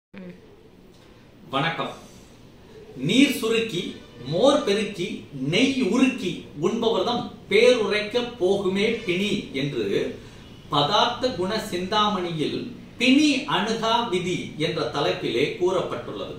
வணக்கம் நீர் சுருக்கி மோர் பெருக்கி நெய் உருக்கி உண்பவர்தம் பேருரைக்க போகுமே பிணி என்று பதார்த்த குண சிந்தாமணியில் பிணி அணுகா விதி என்ற தலைப்பிலே கூறப்பட்டுள்ளது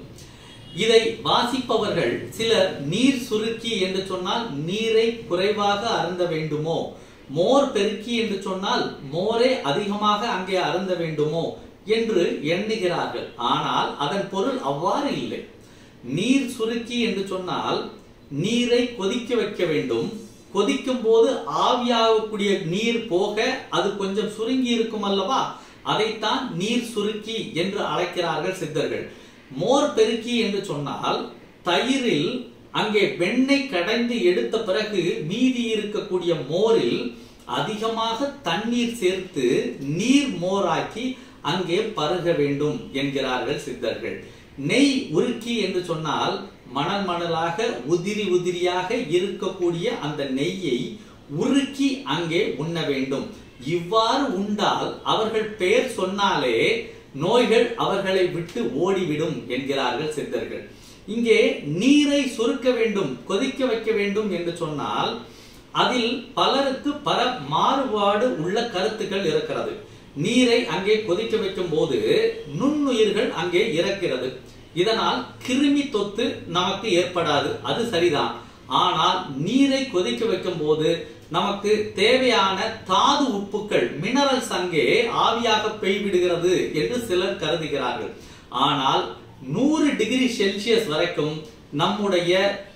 இதை வாசிப்பவர்கள் சிலர் நீர் சுருக்கி என்று சொன்னால் நீரை குறைவாக அருந்த வேண்டுமோ மோர் பெருக்கி என்று சொன்னால் மோரே அதிகமாக அங்கே அருந்த வேண்டுமோ என்று எண்ணுகிறார்கள் ஆனால் அதன் பொருள் அவ்வாறு இல்லை நீர் சுருக்கி என்று சொன்னால் நீரை கொதிக்க வைக்க வேண்டும் கொதிக்கும் போது ஆவியாகக்கூடிய நீர் போக அது கொஞ்சம் சுருங்கி இருக்கும் அல்லவா அதைத்தான் நீர் சுருக்கி என்று அழைக்கிறார்கள் சித்தர்கள் மோர் பெருக்கி என்று சொன்னால் தயிரில் அங்கே வெண்ணெய் கடைந்து எடுத்த பிறகு மீதி இருக்கக்கூடிய மோரில் அதிகமாக தண்ணீர் சேர்த்து நீர் மோராக்கி அங்கே பருக வேண்டும் என்கிறார்கள் சித்தர்கள் நெய் உருக்கி என்று சொன்னால் மணல் மணலாக உதிரி உதிரியாக இருக்கக்கூடிய அந்த நெய்யை உருக்கி அங்கே உண்ண வேண்டும் இவ்வாறு உண்டால் அவர்கள் பெயர் சொன்னாலே நோய்கள் அவர்களை விட்டு ஓடிவிடும் என்கிறார்கள் சித்தர்கள் இங்கே நீரை சுருக்க வேண்டும் கொதிக்க வைக்க வேண்டும் என்று சொன்னால் அதில் பலருக்கு பல மாறுபாடு உள்ள கருத்துக்கள் இருக்கிறது நீரை அங்கே கொதிக்க வைக்கும் போது நுண்ணுயிர்கள் அங்கே இறக்கிறது இதனால் கிருமி தொத்து நமக்கு ஏற்படாது அது சரிதான் ஆனால் நீரை கொதிக்க வைக்கும் போது நமக்கு தேவையான தாது உப்புக்கள் மினரல்ஸ் அங்கே ஆவியாக பெய்விடுகிறது என்று சிலர் கருதுகிறார்கள் ஆனால் நூறு டிகிரி செல்சியஸ் வரைக்கும் நம்முடைய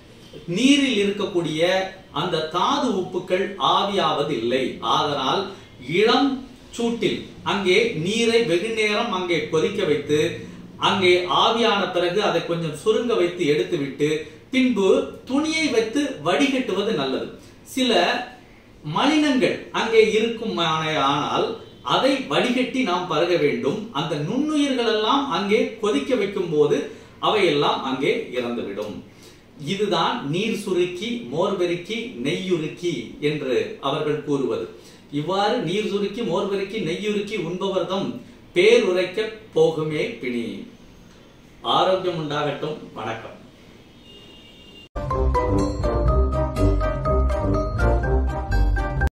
நீரில் இருக்கக்கூடிய அந்த தாது உப்புக்கள் ஆவியாவது இல்லை ஆதலால் இளம் சூட்டில் அங்கே நீரை வெகு நேரம் அங்கே கொதிக்க வைத்து அங்கே ஆவியான பிறகு அதை கொஞ்சம் சுருங்க வைத்து எடுத்துவிட்டு பின்பு துணியை வைத்து வடிகட்டுவது நல்லது சில மலினங்கள் அங்கே இருக்கும் ஆனால் அதை வடிகட்டி நாம் பருக வேண்டும் அந்த நுண்ணுயிர்கள் எல்லாம் அங்கே கொதிக்க வைக்கும் போது அவையெல்லாம் அங்கே இறந்துவிடும் இதுதான் நீர் சுருக்கி மோர் பெருக்கி நெய்யுருக்கி என்று அவர்கள் கூறுவது இவ்வாறு நீர் சுருக்கி மோர் பெருக்கி நெய்யுருக்கி உண்பவர்தம் பேருரைக்க போகுமே பிணி ஆரோக்கியம் உண்டாகட்டும் வணக்கம்